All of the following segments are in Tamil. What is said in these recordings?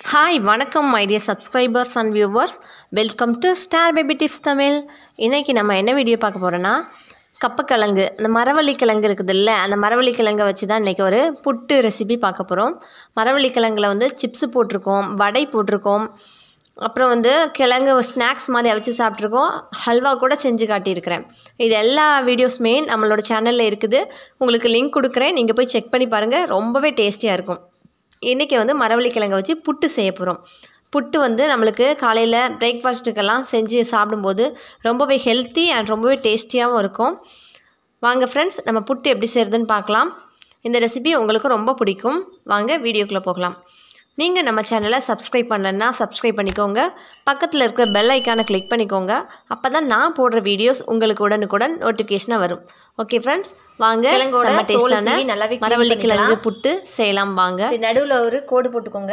ஹாய் வணக்கம் my dear subscribers and viewers welcome to star baby tips Tamil இன்றைக்கி நம்ம என்ன வீடியோ பார்க்க போகிறோன்னா கப்பக்கிழங்கு அந்த மரவள்ளி கிழங்கு இருக்குதுல்ல அந்த மரவள்ளி கிழங்கை வச்சு தான் இன்றைக்கி ஒரு புட்டு ரெசிபி பார்க்க போகிறோம் மரவள்ளி கிழங்குல வந்து சிப்ஸு போட்டிருக்கோம் வடை போட்டிருக்கோம் அப்புறம் வந்து கிழங்கு ஸ்நாக்ஸ் மாதிரி அவிச்சு சாப்பிட்ருக்கோம் ஹல்வா கூட செஞ்சு காட்டியிருக்கிறேன் இது எல்லா வீடியோஸுமே நம்மளோட சேனலில் இருக்குது உங்களுக்கு லிங்க் கொடுக்குறேன் நீங்கள் போய் செக் பண்ணி பாருங்கள் ரொம்பவே டேஸ்டியாக இருக்கும் இன்றைக்கி வந்து மரவள்ளி கிழங்கை வச்சு புட்டு செய்ய போகிறோம் புட்டு வந்து நம்மளுக்கு காலையில் பிரேக்ஃபாஸ்ட்டுக்கெல்லாம் செஞ்சு சாப்பிடும்போது ரொம்பவே ஹெல்த்தி அண்ட் ரொம்பவே டேஸ்டியாகவும் இருக்கும் வாங்க ஃப்ரெண்ட்ஸ் நம்ம புட்டு எப்படி செய்கிறதுன்னு பார்க்கலாம் இந்த ரெசிபி உங்களுக்கு ரொம்ப பிடிக்கும் வாங்க வீடியோக்குள்ளே போகலாம் நீங்கள் நம்ம சேனலை சப்ஸ்கிரைப் பண்ணலன்னா சப்ஸ்கிரைப் பண்ணிக்கோங்க பக்கத்தில் இருக்கிற பெல் ஐக்கானை கிளிக் பண்ணிக்கோங்க அப்போ தான் நான் போடுற வீடியோஸ் உங்களுக்கு உடனுக்குடன் நோட்டிஃபிகேஷனாக வரும் ஓகே ஃப்ரெண்ட்ஸ் வாங்க கிழங்கோட செம்ம தோலை டேஸ்டான சீவி நல்லாவே clean மரவள்ளி கிழங்கு பண்ணிக்கலாம். புட்டு செய்யலாம் வாங்க நடுவில் ஒரு கோடு போட்டுக்கோங்க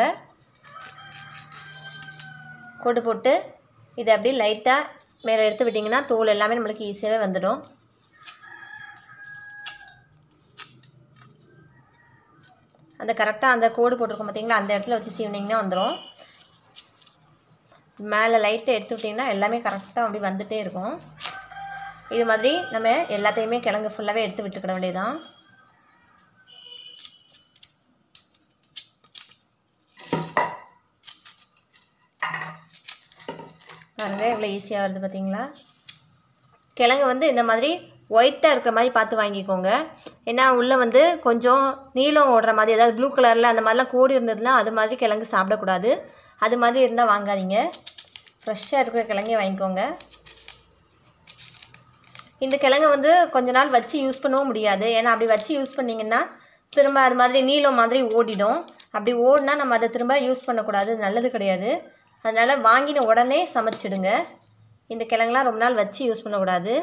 கோடு போட்டு இதை அப்படியே லைட்டாக மேலே எடுத்து விட்டிங்கன்னா தோல் எல்லாமே நம்மளுக்கு ஈஸியாகவே வந்துடும் அந்த கரெக்டாக அந்த கோடு போட்டிருக்கோம் பார்த்தீங்களா அந்த இடத்துல வச்சு சீவினிங்கன்னா வந்துடும் மேலே லைட்டை எடுத்து விட்டிங்கன்னா எல்லாமே கரெக்டாக அப்படி வந்துகிட்டே இருக்கும் இது மாதிரி நம்ம எல்லாத்தையுமே கிழங்கு ஃபுல்லாகவே எடுத்து விட்டுக்கிட வேண்டியதுதான் பாருங்க இவ்வளோ ஈஸியாக வருது பார்த்தீங்களா கிழங்கு வந்து இந்த மாதிரி ஒயிட்டாக இருக்கிற மாதிரி பார்த்து வாங்கிக்கோங்க ஏன்னா உள்ளே வந்து கொஞ்சம் நீளம் ஓடுற மாதிரி ஏதாவது ப்ளூ கலரில் அந்த மாதிரிலாம் கோடி இருந்ததுன்னா அது மாதிரி கிழங்கு சாப்பிடக்கூடாது அது மாதிரி இருந்தால் வாங்காதீங்க ஃப்ரெஷ்ஷாக இருக்கிற கிழங்கே வாங்கிக்கோங்க இந்த கிழங்கு வந்து கொஞ்ச நாள் வச்சு யூஸ் பண்ணவும் முடியாது ஏன்னா அப்படி வச்சு யூஸ் பண்ணிங்கன்னா திரும்ப அது மாதிரி நீளம் மாதிரி ஓடிடும் அப்படி ஓடினா நம்ம அதை திரும்ப யூஸ் பண்ணக்கூடாது அது நல்லது கிடையாது அதனால் வாங்கின உடனே சமைச்சிடுங்க இந்த கிழங்குலாம் ரொம்ப நாள் வச்சு யூஸ் பண்ணக்கூடாது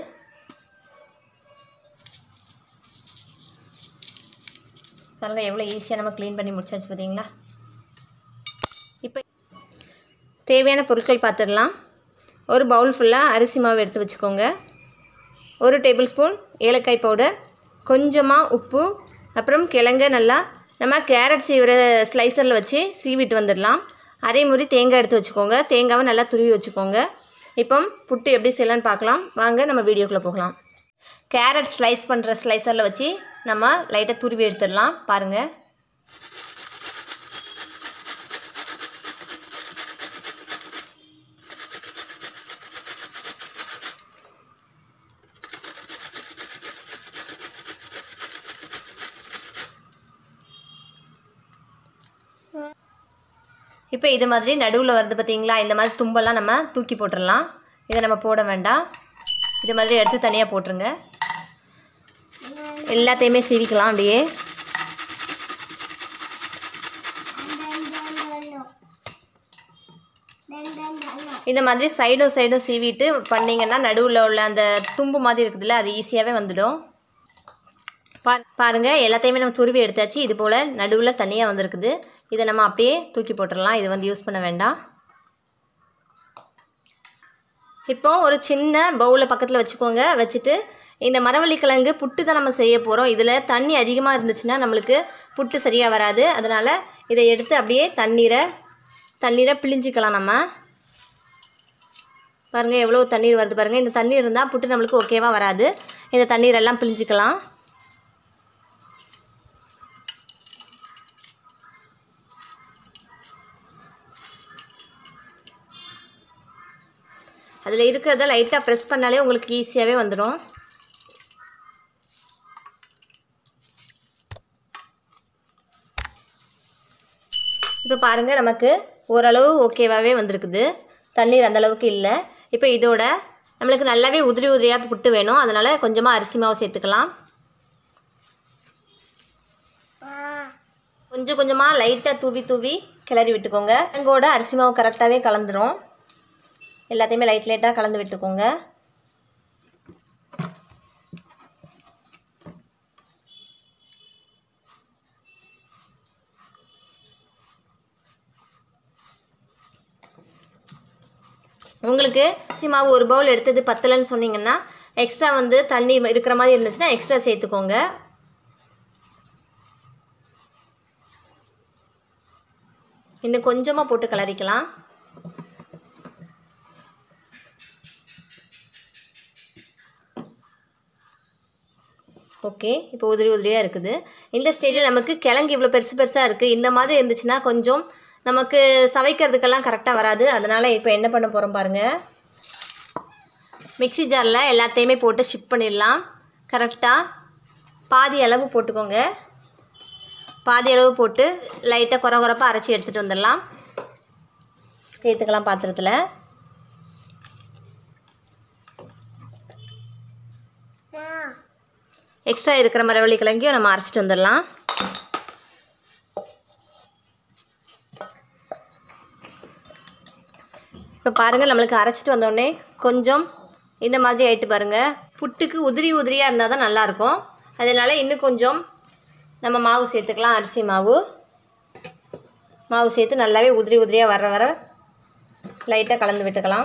பாருங்கள் எவ்வளோ ஈஸியாக நம்ம க்ளீன் பண்ணி முடிச்சாச்சு பார்த்தீங்களா இப்போ தேவையான பொருட்கள் பார்த்துடலாம் ஒரு பவுல் ஃபுல்லாக அரிசி மாவு எடுத்து வச்சுக்கோங்க ஒரு டேபிள் ஸ்பூன் ஏலக்காய் பவுடர் கொஞ்சமாக உப்பு அப்புறம் கிழங்க நல்லா நம்ம கேரட் சீவிர ஸ்லைசரில் வச்சு சீவிட்டு வந்துடலாம் அரை முறி தேங்காய் எடுத்து வச்சுக்கோங்க தேங்காவை நல்லா துருவி வச்சுக்கோங்க இப்போ புட்டு எப்படி செய்யலான்னு பார்க்கலாம் வாங்க நம்ம வீடியோக்குள்ளே போகலாம் கேரட் ஸ்லைஸ் பண்ணுற ஸ்லைசரில் வச்சு நம்ம லைட்டாக துருவி எடுத்துடலாம் பாருங்கள் இப்போ இது மாதிரி நடுவில் வருது பார்த்தீங்களா இந்த மாதிரி தும்பெல்லாம் நம்ம தூக்கி போட்டுடலாம் இதை நம்ம போட வேண்டாம் இது மாதிரி எடுத்து தனியாக போட்டுருங்க எல்லாத்தையுமே சீவிக்கலாம் அப்படியே இந்த மாதிரி சைடும் சைடும் சீவிட்டு பண்ணிங்கன்னா நடுவில் உள்ள அந்த தும்பு மாதிரி இருக்குதுல்ல அது ஈஸியாகவே வந்துடும் பா பாருங்கள் எல்லாத்தையுமே நம்ம துருவி எடுத்தாச்சு இது போல் நடுவில் தனியாக வந்திருக்குது இதை நம்ம அப்படியே தூக்கி போட்டுடலாம் இது வந்து யூஸ் பண்ண வேண்டாம் இப்போ ஒரு சின்ன பவுலில் பக்கத்தில் வச்சுக்கோங்க வச்சுட்டு இந்த மரவள்ளி கிழங்கு புட்டு தான் நம்ம செய்ய போகிறோம் இதில் தண்ணி அதிகமாக இருந்துச்சுன்னா நம்மளுக்கு புட்டு சரியாக வராது அதனால் இதை எடுத்து அப்படியே தண்ணீரை தண்ணீரை பிழிஞ்சிக்கலாம் நம்ம பாருங்கள் எவ்வளோ தண்ணீர் வருது பாருங்கள் இந்த தண்ணீர் இருந்தால் புட்டு நம்மளுக்கு ஓகேவாக வராது இந்த தண்ணீரெல்லாம் பிழிஞ்சிக்கலாம் அதில் இருக்கிறத லைட்டாக ப்ரெஸ் பண்ணாலே உங்களுக்கு ஈஸியாகவே வந்துடும் இப்போ பாருங்கள் நமக்கு ஓரளவு ஓகேவாகவே வந்திருக்குது தண்ணீர் அந்த அளவுக்கு இல்லை இப்போ இதோட நம்மளுக்கு நல்லாவே உதிரி உதிரியாக புட்டு வேணும் அதனால் கொஞ்சமாக அரிசி மாவு சேர்த்துக்கலாம் கொஞ்சம் கொஞ்சமாக லைட்டாக தூவி தூவி கிளறி விட்டுக்கோங்க எங்கோட அரிசி மாவு கரெக்டாகவே கலந்துரும் எல்லாத்தையுமே லைட் லைட்டாக கலந்து விட்டுக்கோங்க உங்களுக்கு அரிசி மாவு ஒரு பவுல் எடுத்தது பத்தலைன்னு சொன்னீங்கன்னா எக்ஸ்ட்ரா வந்து தண்ணி இருக்கிற மாதிரி இருந்துச்சுன்னா எக்ஸ்ட்ரா சேர்த்துக்கோங்க இன்னும் கொஞ்சமாக போட்டு கிளறிக்கலாம் ஓகே இப்போ உதிரி உதிரியாக இருக்குது இந்த ஸ்டேஜில் நமக்கு கிழங்கு இவ்வளோ பெருசு பெருசாக இருக்குது இந்த மாதிரி இருந்துச்சுன்னா கொஞ்சம் நமக்கு சவைக்கிறதுக்கெல்லாம் கரெக்டாக வராது அதனால் இப்போ என்ன பண்ண போகிறோம் பாருங்கள் மிக்ஸி ஜாரில் எல்லாத்தையுமே போட்டு ஷிப் பண்ணிடலாம் கரெக்டாக பாதி அளவு போட்டுக்கோங்க பாதி அளவு போட்டு லைட்டாக குறை குறைப்பாக அரைச்சி எடுத்துகிட்டு வந்துடலாம் சேர்த்துக்கலாம் பாத்திரத்தில் எக்ஸ்ட்ரா இருக்கிற மரவள்ளி கிழங்கையும் நம்ம அரைச்சிட்டு வந்துடலாம் இப்போ பாருங்கள் நம்மளுக்கு அரைச்சிட்டு வந்தோடனே கொஞ்சம் இந்த மாதிரி ஆயிட்டு பாருங்கள் புட்டுக்கு உதிரி உதிரியாக இருந்தால் தான் நல்லாயிருக்கும் அதனால் இன்னும் கொஞ்சம் நம்ம மாவு சேர்த்துக்கலாம் அரிசி மாவு மாவு சேர்த்து நல்லாவே உதிரி உதிரியாக வர வர லைட்டாக கலந்து விட்டுக்கலாம்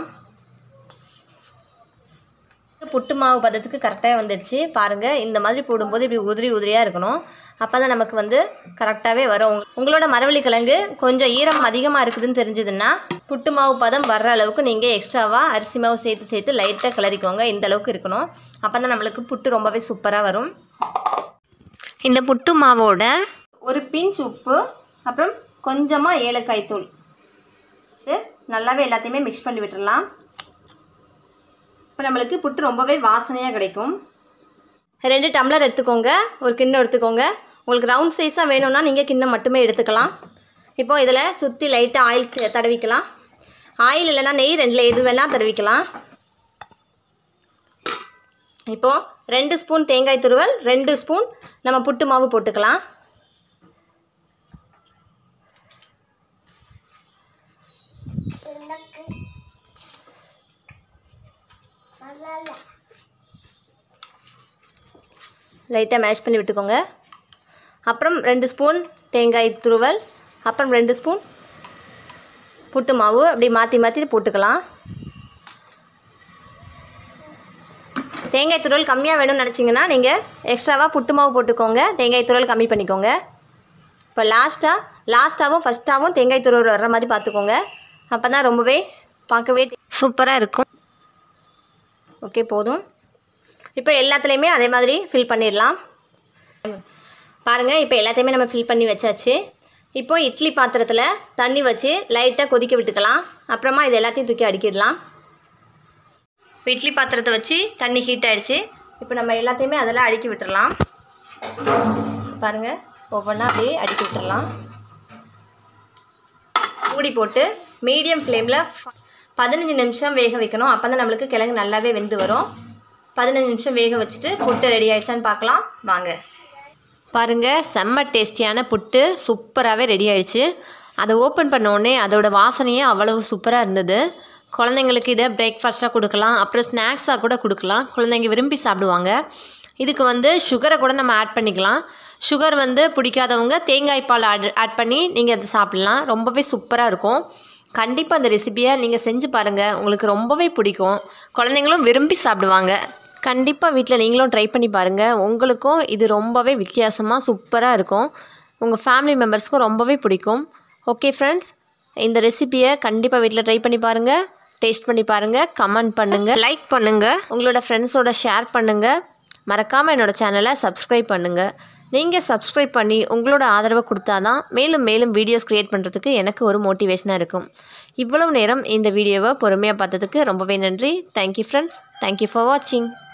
புட்டு மாவு பதத்துக்கு கரெக்டாக வந்துடுச்சு பாருங்கள் இந்த மாதிரி போடும்போது இப்படி உதிரி உதிரியாக இருக்கணும் அப்போ தான் நமக்கு வந்து கரெக்டாகவே வரும் உங்க- உங்களோட மரவள்ளி கிழங்கு கொஞ்சம் ஈரம் அதிகமாக இருக்குதுன்னு தெரிஞ்சதுன்னா புட்டு மாவு பதம் வர்ற அளவுக்கு நீங்கள் எக்ஸ்ட்ராவாக அரிசி மாவு சேர்த்து சேர்த்து லைட்டாக கிளறிக்கோங்க இந்த அளவுக்கு இருக்கணும் அப்போ தான் நம்மளுக்கு புட்டு ரொம்பவே சூப்பராக வரும் இந்த புட்டு மாவோட ஒரு பிஞ்ச் உப்பு அப்புறம் கொஞ்சமாக ஏலக்காய் தூள் இது நல்லாவே எல்லாத்தையுமே மிக்ஸ் பண்ணி விட்டுறலாம் இப்போ நம்மளுக்கு புட்டு ரொம்பவே வாசனையாக கிடைக்கும் ரெண்டு டம்ளர் எடுத்துக்கோங்க ஒரு கிண்ணம் எடுத்துக்கோங்க உங்களுக்கு ரவுண்ட் சைஸாக வேணும்னா நீங்கள் கிண்ணம் மட்டுமே எடுத்துக்கலாம் இப்போ இதில் சுற்றி லைட்டாக ஆயில் சே- தடவிக்கலாம் ஆயில் இல்லைன்னா நெய் ரெண்டில் எது வேணால் தடவிக்கலாம் இப்போது ரெண்டு ஸ்பூன் தேங்காய் துருவல் ரெண்டு ஸ்பூன் நம்ம புட்டு மாவு போட்டுக்கலாம் லைட்டாக மேஷ் பண்ணி விட்டுக்கோங்க அப்புறம் ரெண்டு ஸ்பூன் தேங்காய் துருவல் அப்புறம் ரெண்டு ஸ்பூன் புட்டு மாவு அப்படி மாற்றி மாற்றி போட்டுக்கலாம் தேங்காய் துருவல் கம்மியாக வேணும்னு நினச்சிங்கன்னா நீங்கள் எக்ஸ்ட்ராவாக புட்டு மாவு போட்டுக்கோங்க தேங்காய் துருவல் கம்மி பண்ணிக்கோங்க இப்போ லாஸ்ட்டாக லாஸ்ட்டாகவும் ஃபஸ்ட்டாகவும் தேங்காய் துருவல் வர்ற மாதிரி பார்த்துக்கோங்க அப்போ தான் ரொம்பவே பார்க்கவே சூப்பராக இருக்கும் ஓகே போதும் இப்போ எல்லாத்துலேயுமே அதே மாதிரி ஃபில் பண்ணிடலாம் பாருங்கள் இப்போ எல்லாத்தையுமே நம்ம ஃபில் பண்ணி வச்சாச்சு இப்போ இட்லி பாத்திரத்தில் தண்ணி வச்சு லைட்டாக கொதிக்க விட்டுக்கலாம் அப்புறமா இது எல்லாத்தையும் தூக்கி அடுக்கிடலாம் இப்போ இட்லி பாத்திரத்தை வச்சு தண்ணி ஹீட் ஆயிடுச்சு இப்போ நம்ம எல்லாத்தையுமே அதில் அடுக்கி விட்டுறலாம் பாருங்கள் ஒவ்வொன்றா அப்படியே அடுக்கி விட்டுறலாம் மூடி போட்டு மீடியம் ஃப்ளேமில் பதினஞ்சு நிமிஷம் வேக வைக்கணும் அப்போ தான் நம்மளுக்கு கிழங்கு நல்லாவே வெந்து வரும் பதினஞ்சு நிமிஷம் வேக வச்சுட்டு புட்டு ரெடி ஆயிடுச்சான்னு பார்க்கலாம் வாங்க பாருங்கள் செம்ம டேஸ்டியான புட்டு சூப்பராகவே ரெடி ஆயிடுச்சு அதை ஓப்பன் பண்ண உடனே அதோட வாசனையே அவ்வளவு சூப்பராக இருந்தது குழந்தைங்களுக்கு இதை பிரேக்ஃபாஸ்ட்டாக கொடுக்கலாம் அப்புறம் ஸ்நாக்ஸாக கூட கொடுக்கலாம் குழந்தைங்க விரும்பி சாப்பிடுவாங்க இதுக்கு வந்து சுகரை கூட நம்ம ஆட் பண்ணிக்கலாம் சுகர் வந்து பிடிக்காதவங்க தேங்காய் பால் ஆட் ஆட் பண்ணி நீங்கள் அதை சாப்பிட்லாம் ரொம்பவே சூப்பராக இருக்கும் கண்டிப்பாக அந்த ரெசிபியை நீங்கள் செஞ்சு பாருங்கள் உங்களுக்கு ரொம்பவே பிடிக்கும் குழந்தைங்களும் விரும்பி சாப்பிடுவாங்க கண்டிப்பாக வீட்டில் நீங்களும் ட்ரை பண்ணி பாருங்கள் உங்களுக்கும் இது ரொம்பவே வித்தியாசமாக சூப்பராக இருக்கும் உங்கள் ஃபேமிலி மெம்பர்ஸ்க்கும் ரொம்பவே பிடிக்கும் ஓகே ஃப்ரெண்ட்ஸ் இந்த ரெசிபியை கண்டிப்பாக வீட்டில் ட்ரை பண்ணி பாருங்கள் டேஸ்ட் பண்ணி பாருங்கள் கமெண்ட் பண்ணுங்கள் லைக் பண்ணுங்கள் உங்களோட ஃப்ரெண்ட்ஸோட ஷேர் பண்ணுங்கள் மறக்காமல் என்னோடய சேனலை சப்ஸ்கிரைப் பண்ணுங்கள் நீங்கள் சப்ஸ்கிரைப் பண்ணி உங்களோட ஆதரவை கொடுத்தா தான் மேலும் மேலும் வீடியோஸ் க்ரியேட் பண்ணுறதுக்கு எனக்கு ஒரு மோட்டிவேஷனாக இருக்கும் இவ்வளவு நேரம் இந்த வீடியோவை பொறுமையாக பார்த்ததுக்கு ரொம்பவே நன்றி தேங்க்யூ ஃப்ரெண்ட்ஸ் தேங்க்யூ ஃபார் வாட்சிங்